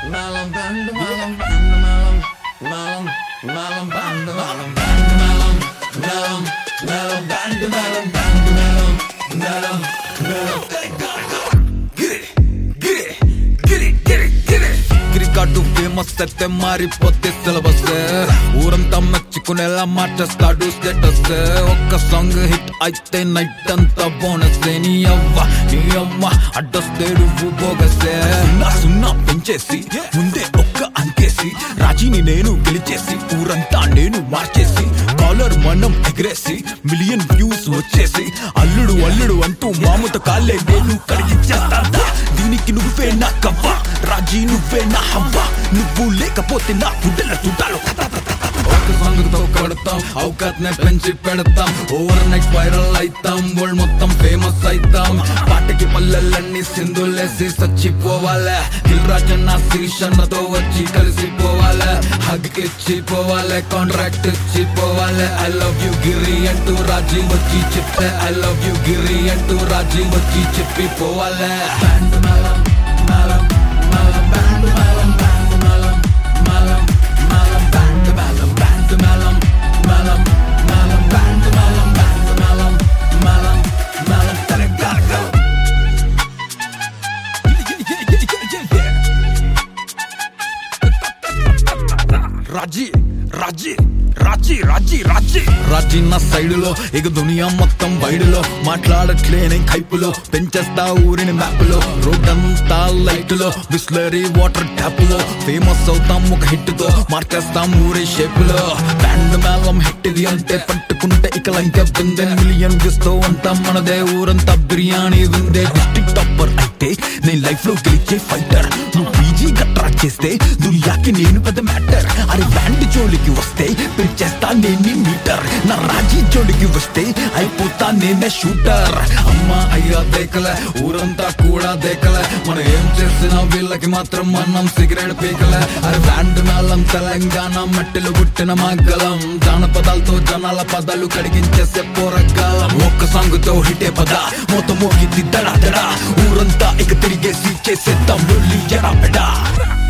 melon band, melon band, melon, melon, melon band, melon band, melon, melon, melon band, melon band, melon, melon, melon. Get it, get it, get it, get it, get it. Cricket famous అయితే మారిపోతే syllabus ఊరంతా మెచ్చుకునేలా మార్చేస్తాడు status ఒక్క song hit అయితే night అంతా bonus నీ అవ్వ నీ అమ్మ అడ్డొస్తే నువ్వు బోగసే సున్నా సున్నా పెంచేసి ముందే ఒక్క అంకేసి రాజీని నేను గెలిచేసి ఊరంతా నేను మార్చేసి కాలర్ మనం ఎగరేసి మిలియన్ వ్యూస్ వచ్చేసి అల్లుడు అల్లుడు అంటూ మామూత కాళ్ళే నేను కడిగిచ్చేస్తా దీనికి నువ్వే నా కవ్వ రాజీ నువ్వే నా హవ్వ నువ్వు లేకపోతే నా గుడ్డల చుట్టాలు ఒక సాంగ్ తో కొడతాం అవకాత్ నే పెంచి పెడతాం ఓవర్ నైట్ వైరల్ అయితాం వరల్డ్ మొత్తం ఫేమస్ అయితాం పాటకి పల్లెలన్నీ సింధులేసి చచ్చిపోవాలే దిల్ రాజన్న శిరీషన్నతో వచ్చి కలిసిపోవాలే హగ్ ఇచ్చి పోవాలే కాంట్రాక్ట్ ఇచ్చి పోవాలే ఐ లవ్ యు గిరి అంటూ రాజీ వచ్చి చెప్తే ఐ లవ్ యు గిరి అంటూ రాజీ వచ్చి చెప్పి పోవాలే Band, melon, melon, melon band, melon band, melon, melon, melon band, melon band, melon, melon, melon band, melon band, melon, melon, melon. Then it gotta go. రాజీ రాజీ రాజీ రాజీ రాజీ రాజీ నా side లో ఇక దునియా మొత్తం వైడులో మాట్లాడట్లేని కైపులో పెంచేస్తా ఊరిని మ్యాప్ లో రోడ్ అంతా లైట్ లో బిస్లరీ వాటర్ ట్యాప్ లో ఫేమస్ అవుతాం ఒక హిట్ తో మార్చేస్తాం ఊరి షేప్ లో బ్యాండ్ మేళం హిట్ ఇది అంటే పట్టుకుంటే ఇక లంక బిందె మిలియన్ వ్యూస్ తో అంతా మనదే ఊరంతా బిర్యానీ విందే డిస్ట్రిక్ట్ టాపర్ అయితే నేను లైఫ్ లో గెలిచే ఫైటర్ నువ్వు పీజీ గట్రా చేస్తే దునియాకి నేను పెద్ద మ్యాటర్ అరే బ్యాండ్ జోలికి వస్తే పెంచేస్తా నేని మీటర్ నా రాజీ జోలికి వస్తే అయిపోతా నేనే షూటర్ అమ్మా అయ్యా దేకలే ఊరంతా కూడా దేకలే మనం ఏం చేసినా వీళ్ళకి మాత్రం మనం సిగరెట్ పీకలే అరే బ్యాండ్ మేళం తెలంగాణ మట్టిలో పుట్టిన మగ్గలం జానపదాలతో జనాల పదాలు కడిగించేసే పోరగాలం ఒక్క సాంగ్ తో హిటే పద మొత్తం మోగింది దడా దడా ఊరంతా ఇక తిరిగేసి చేసేద్దాం లొల్లి ఎడా పెడా